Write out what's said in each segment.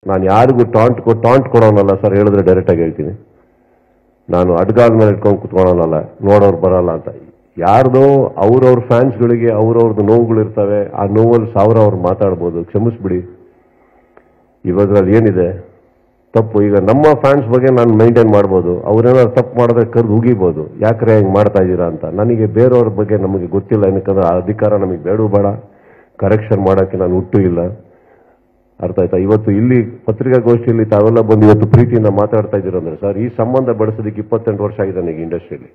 ನಾನು ಯಾರಿಗೂ ಟಾಂಟ್ ಕೊ ಟಾಂಟ್ ಕೊಡೋನಲ್ಲ ಸರ್ ಹೇಳಿದ್ರೆ ಡೈರೆಕ್ಟಾಗಿ ಹೇಳ್ತೀನಿ ನಾನು ಅಡ್ಗಾಲ ಮೇಲೆ ಇಟ್ಕೊಂಡು ಕುತ್ಕೊಳೋನಲ್ಲ ನೋಡೋರು ಬರಲ್ಲ ಅಂತ ಯಾರ್ದೋ ಅವ್ರವ್ರ ಫ್ಯಾನ್ಸ್ಗಳಿಗೆ ಅವ್ರವ್ರದ್ದು ನೋವುಗಳಿರ್ತವೆ ಆ ನೋವಲ್ಲಿ ಸಾವಿರ ಅವ್ರು ಮಾತಾಡ್ಬೋದು ಕ್ಷಮಿಸ್ಬಿಡಿ ಇವಾದ್ರಲ್ಲಿ ಏನಿದೆ ತಪ್ಪು ಈಗ ನಮ್ಮ ಫ್ಯಾನ್ಸ್ ಬಗ್ಗೆ ನಾನು ಮೈಂಟೈನ್ ಮಾಡ್ಬೋದು ಅವ್ರೇನಾದ್ರು ತಪ್ಪು ಮಾಡಿದ್ರೆ ಕರೆದು ಉಗಿಬೋದು ಯಾಕ್ರೆ ಹಿಂಗೆ ಮಾಡ್ತಾ ಇದ್ದೀರಾ ಅಂತ ನನಗೆ ಬೇರೆಯವ್ರ ಬಗ್ಗೆ ನಮಗೆ ಗೊತ್ತಿಲ್ಲ ಏನಕ್ಕಂದ್ರೆ ಆ ಅಧಿಕಾರ ನಮಗೆ ಬೇಡ ಬೇಡ ಕರೆಕ್ಷನ್ ಮಾಡೋಕ್ಕೆ ನಾನು ಹುಟ್ಟು ಇಲ್ಲ ಅರ್ಥ ಆಯ್ತಾ ಇವತ್ತು ಇಲ್ಲಿ ಪತ್ರಿಕಾಗೋಷ್ಠಿಯಲ್ಲಿ ತಾವೆಲ್ಲ ಬಂದು ಇವತ್ತು ಪ್ರೀತಿಯಿಂದ ಮಾತಾಡ್ತಾ ಇದ್ದೀರಂದ್ರೆ ಸರ್ ಈ ಸಂಬಂಧ ಬೆಳೆಸೋದಕ್ಕೆ ಇಪ್ಪತ್ತೆಂಟು ವರ್ಷ ಆಗಿದೆ ನನಗೆ ಇಂಡಸ್ಟ್ರಿಯಲ್ಲಿ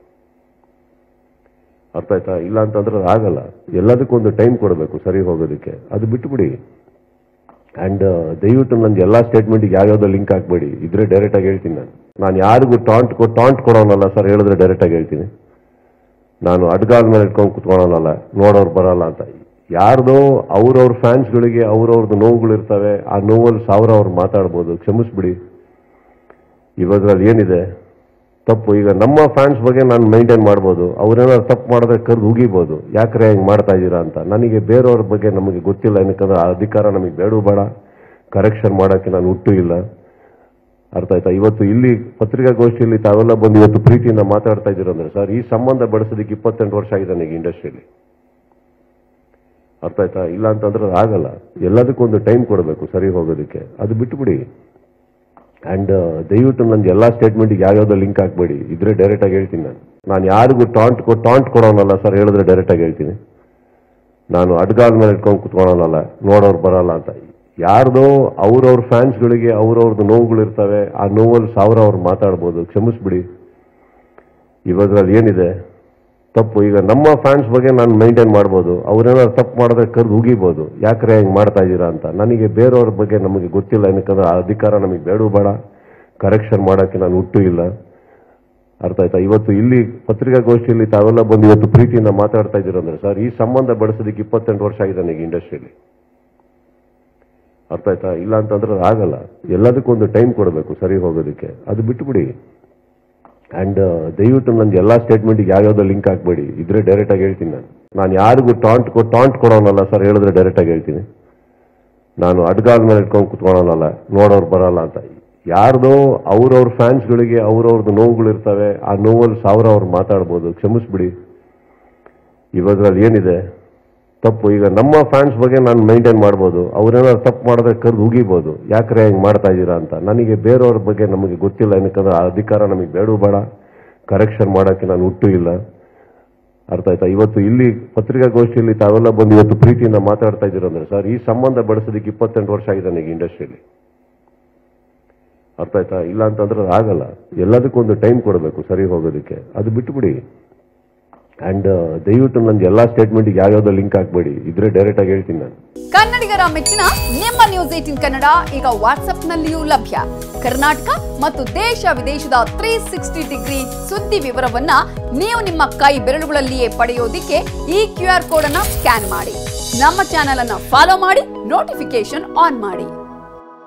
ಅರ್ಥ ಆಯ್ತಾ ಇಲ್ಲ ಅಂತಂದ್ರೆ ಅದು ಆಗಲ್ಲ ಎಲ್ಲದಕ್ಕೂ ಒಂದು ಟೈಮ್ ಕೊಡಬೇಕು ಸರಿ ಹೋಗೋದಕ್ಕೆ ಅದು ಬಿಟ್ಬಿಡಿ ಆ್ಯಂಡ್ ದಯವಿಟ್ಟು ನನಗೆ ಎಲ್ಲ ಸ್ಟೇಟ್ಮೆಂಟಿಗೆ ಯಾವ್ಯಾವುದೋ ಲಿಂಕ್ ಹಾಕ್ಬೇಡಿ ಇದ್ರೆ ಡೈರೆಕ್ಟಾಗಿ ಹೇಳ್ತೀನಿ ನಾನು ನಾನು ಯಾರಿಗೂ ಟಾಂಟ್ ಕೊ ಟಾಂಟ್ ಕೊಡೋನಲ್ಲ ಸರ್ ಹೇಳಿದ್ರೆ ಡೈರೆಕ್ಟಾಗಿ ಹೇಳ್ತೀನಿ ನಾನು ಅಡ್ಗಾಲ ಮೇಲೆ ಇಟ್ಕೊಂಡು ಕುತ್ಕೊಳೋನಲ್ಲ ನೋಡೋರು ಬರಲ್ಲ ಅಂತ ಯಾರ್ದೋ ಅವ್ರವ್ರ ಫ್ಯಾನ್ಸ್ಗಳಿಗೆ ಅವ್ರವ್ರದ್ದು ನೋವುಗಳಿರ್ತವೆ ಆ ನೋವಲ್ಲಿ ಸಾವಿರ ಅವ್ರು ಮಾತಾಡ್ಬೋದು ಕ್ಷಮಿಸ್ಬಿಡಿ ಇವಾದ್ರಲ್ಲಿ ಏನಿದೆ ತಪ್ಪು ಈಗ ನಮ್ಮ ಫ್ಯಾನ್ಸ್ ಬಗ್ಗೆ ನಾನು ಮೈಂಟೈನ್ ಮಾಡ್ಬೋದು ಅವ್ರೇನಾದ್ರು ತಪ್ಪು ಮಾಡಿದ್ರೆ ಕರೆದು ಉಗಿಬೋದು ಯಾಕ್ರೆ ಹಿಂಗೆ ಮಾಡ್ತಾ ಇದ್ದೀರಾ ಅಂತ ನನಗೆ ಬೇರೆಯವ್ರ ಬಗ್ಗೆ ನಮಗೆ ಗೊತ್ತಿಲ್ಲ ಏನಕ್ಕಂದ್ರೆ ಆ ಅಧಿಕಾರ ನಮಗೆ ಬೇಡ ಬೇಡ ಕರೆಕ್ಷನ್ ಮಾಡೋಕ್ಕೆ ನಾನು ಹುಟ್ಟು ಇಲ್ಲ ಅರ್ಥ ಆಯ್ತಾ ಇವತ್ತು ಇಲ್ಲಿ ಪತ್ರಿಕಾಗೋಷ್ಠಿಯಲ್ಲಿ ತಾವೆಲ್ಲ ಬಂದು ಇವತ್ತು ಪ್ರೀತಿಯಿಂದ ಮಾತಾಡ್ತಾ ಇದ್ದೀರಂದ್ರೆ ಸರ್ ಈ ಸಂಬಂಧ ಬೆಳೆಸೋದಕ್ಕೆ ಇಪ್ಪತ್ತೆಂಟು ವರ್ಷ ಆಗಿದೆ ನನಗೆ ಇಂಡಸ್ಟ್ರಿಯಲ್ಲಿ ಅರ್ಥ ಆಯ್ತಾ ಇಲ್ಲ ಅಂತಂದ್ರೆ ಅದು ಆಗಲ್ಲ ಎಲ್ಲದಕ್ಕೂ ಒಂದು ಟೈಮ್ ಕೊಡಬೇಕು ಸರಿ ಹೋಗೋದಕ್ಕೆ ಅದು ಬಿಟ್ಬಿಡಿ ಆ್ಯಂಡ್ ದಯವಿಟ್ಟು ನನಗೆ ಎಲ್ಲ ಸ್ಟೇಟ್ಮೆಂಟಿಗೆ ಯಾವ್ಯಾವುದೋ ಲಿಂಕ್ ಹಾಕ್ಬೇಡಿ ಇದ್ರೆ ಡೈರೆಕ್ಟಾಗಿ ಹೇಳ್ತೀನಿ ನಾನು ನಾನು ಯಾರಿಗೂ ಟಾಂಟ್ ಕೊ ಟಾಂಟ್ ಕೊಡೋನಲ್ಲ ಸರ್ ಹೇಳಿದ್ರೆ ಡೈರೆಕ್ಟಾಗಿ ಹೇಳ್ತೀನಿ ನಾನು ಅಡ್ಗಾಲ ಮೇಲೆ ಇಟ್ಕೊಂಡು ಕುತ್ಕೊಳೋನಲ್ಲ ನೋಡೋರು ಬರಲ್ಲ ಅಂತ ಯಾರ್ದೋ ಅವ್ರವ್ರ ಫ್ಯಾನ್ಸ್ಗಳಿಗೆ ಅವ್ರವ್ರದ್ದು ನೋವುಗಳಿರ್ತವೆ ಆ ನೋವಲ್ಲಿ ಸಾವಿರ ಅವ್ರು ಮಾತಾಡ್ಬೋದು ಕ್ಷಮಿಸ್ಬಿಡಿ ಇವಾದ್ರಲ್ಲಿ ಏನಿದೆ ತಪ್ಪು ಈಗ ನಮ್ಮ ಫ್ಯಾನ್ಸ್ ಬಗ್ಗೆ ನಾನು ಮೈಂಟೈನ್ ಮಾಡ್ಬೋದು ಅವ್ರೇನಾದ್ರು ತಪ್ಪು ಮಾಡಿದ್ರೆ ಕರೆದು ಉಗಿಬೋದು ಯಾಕ್ರೆ ಹಿಂಗೆ ಮಾಡ್ತಾ ಇದ್ದೀರಾ ಅಂತ ನನಗೆ ಬೇರೆಯವ್ರ ಬಗ್ಗೆ ನಮಗೆ ಗೊತ್ತಿಲ್ಲ ಏನಕ್ಕಂದ್ರೆ ಆ ಅಧಿಕಾರ ನಮಗೆ ಬೇಡ ಬೇಡ ಕರೆಕ್ಷನ್ ಮಾಡೋಕ್ಕೆ ನಾನು ಹುಟ್ಟು ಇಲ್ಲ ಅರ್ಥ ಆಯ್ತಾ ಇವತ್ತು ಇಲ್ಲಿ ಪತ್ರಿಕಾಗೋಷ್ಠಿಯಲ್ಲಿ ತಾವೆಲ್ಲ ಬಂದು ಇವತ್ತು ಪ್ರೀತಿಯಿಂದ ಮಾತಾಡ್ತಾ ಇದ್ದೀರಂದ್ರೆ ಸರ್ ಈ ಸಂಬಂಧ ಬೆಳೆಸೋದಕ್ಕೆ ಇಪ್ಪತ್ತೆಂಟು ವರ್ಷ ಆಗಿದೆ ನನಗೆ ಇಂಡಸ್ಟ್ರಿಯಲ್ಲಿ ಅರ್ಥ ಆಯ್ತಾ ಇಲ್ಲ ಅಂತಂದ್ರೆ ಅದು ಆಗಲ್ಲ ಎಲ್ಲದಕ್ಕೂ ಒಂದು ಟೈಮ್ ಕೊಡಬೇಕು ಸರಿ ಹೋಗೋದಕ್ಕೆ ಅದು ಬಿಟ್ಬಿಡಿ ಆ್ಯಂಡ್ ದಯವಿಟ್ಟು ನನಗೆ ಎಲ್ಲ ಸ್ಟೇಟ್ಮೆಂಟಿಗೆ ಯಾವ್ಯಾವುದೋ ಲಿಂಕ್ ಹಾಕ್ಬೇಡಿ ಇದ್ರೆ ಡೈರೆಕ್ಟಾಗಿ ಹೇಳ್ತೀನಿ ನಾನು ನಾನು ಯಾರಿಗೂ ಟಾಂಟ್ ಕೊ ಟಾಂಟ್ ಕೊಡೋನಲ್ಲ ಸರ್ ಹೇಳಿದ್ರೆ ಡೈರೆಕ್ಟಾಗಿ ಹೇಳ್ತೀನಿ ನಾನು ಅಡ್ಗಾಲ ಮೇಲೆ ಇಟ್ಕೊಂಡು ಕುತ್ಕೊಳೋನಲ್ಲ ನೋಡೋರು ಬರಲ್ಲ ಅಂತ ಯಾರ್ದೋ ಅವ್ರವ್ರ ಫ್ಯಾನ್ಸ್ಗಳಿಗೆ ಅವ್ರವ್ರದ್ದು ನೋವುಗಳಿರ್ತವೆ ಆ ನೋವಲ್ಲಿ ಸಾವಿರ ಅವ್ರು ಮಾತಾಡ್ಬೋದು ಕ್ಷಮಿಸ್ಬಿಡಿ ಇವಾದ್ರಲ್ಲಿ ಏನಿದೆ ತಪ್ಪು ಈಗ ನಮ್ಮ ಫ್ಯಾನ್ಸ್ ಬಗ್ಗೆ ನಾನು ಮೈಂಟೈನ್ ಮಾಡ್ಬೋದು ಅವ್ರೇನಾದ್ರು ತಪ್ಪು ಮಾಡಿದ್ರೆ ಕರೆದು ಉಗಿಬೋದು ಯಾಕ್ರೆ ಹಿಂಗೆ ಮಾಡ್ತಾ ಇದ್ದೀರಾ ಅಂತ ನನಗೆ ಬೇರೆಯವ್ರ ಬಗ್ಗೆ ನಮಗೆ ಗೊತ್ತಿಲ್ಲ ಏನಕ್ಕಂದ್ರೆ ಆ ಅಧಿಕಾರ ನಮಗೆ ಬೇಡ ಬೇಡ ಕರೆಕ್ಷನ್ ಮಾಡೋಕ್ಕೆ ನಾನು ಹುಟ್ಟು ಇಲ್ಲ ಅರ್ಥ ಆಯ್ತಾ ಇವತ್ತು ಇಲ್ಲಿ ಪತ್ರಿಕಾಗೋಷ್ಠಿಯಲ್ಲಿ ತಾವೆಲ್ಲ ಬಂದು ಇವತ್ತು ಪ್ರೀತಿಯಿಂದ ಮಾತಾಡ್ತಾ ಇದ್ದೀರಂದ್ರೆ ಸರ್ ಈ ಸಂಬಂಧ ಬೆಳೆಸೋದಕ್ಕೆ ಇಪ್ಪತ್ತೆಂಟು ವರ್ಷ ಆಗಿದೆ ನನಗೆ ಇಂಡಸ್ಟ್ರಿಯಲ್ಲಿ ಅರ್ಥ ಆಯ್ತಾ ಇಲ್ಲ ಅಂತಂದ್ರೆ ಅದು ಆಗಲ್ಲ ಎಲ್ಲದಕ್ಕೂ ಒಂದು ಟೈಮ್ ಕೊಡಬೇಕು ಸರಿ ಹೋಗೋದಕ್ಕೆ ಅದು ಬಿಟ್ಬಿಡಿ ಆ್ಯಂಡ್ ದಯವಿಟ್ಟು ನನಗೆ ಎಲ್ಲ ಸ್ಟೇಟ್ಮೆಂಟಿಗೆ ಯಾವ್ಯಾವುದೋ ಲಿಂಕ್ ಹಾಕ್ಬೇಡಿ ಇದ್ರೆ ಡೈರೆಕ್ಟಾಗಿ ಹೇಳ್ತೀನಿ ನಾನು ಕನ್ನಡಿಗರ ಮೆಚ್ಚಿನ ನಿಮ್ಮ ನ್ಯೂಸ್ ಏಟಿನ್ ಕನ್ನಡ ಈಗ ವಾಟ್ಸ್ಆಪ್ನಲ್ಲಿಯೂ ಲಭ್ಯ ಕರ್ನಾಟಕ ಮತ್ತು ದೇಶ ವಿದೇಶದ ತ್ರೀ ಸಿಕ್ಸ್ಟಿ ಡಿಗ್ರಿ ಸುದ್ದಿ ವಿವರವನ್ನ ನೀವು ನಿಮ್ಮ ಕೈ ಬೆರಳುಗಳಲ್ಲಿಯೇ ಪಡೆಯೋದಿಕ್ಕೆ ಈ ಕ್ಯೂ ಆರ್ ಕೋಡ್ ಅನ್ನ ಸ್ಕ್ಯಾನ್ ಮಾಡಿ ನಮ್ಮ ಚಾನೆಲ್ ಅನ್ನ ಫಾಲೋ ಮಾಡಿ ನೋಟಿಫಿಕೇಶನ್ ಆನ್ ಮಾಡಿ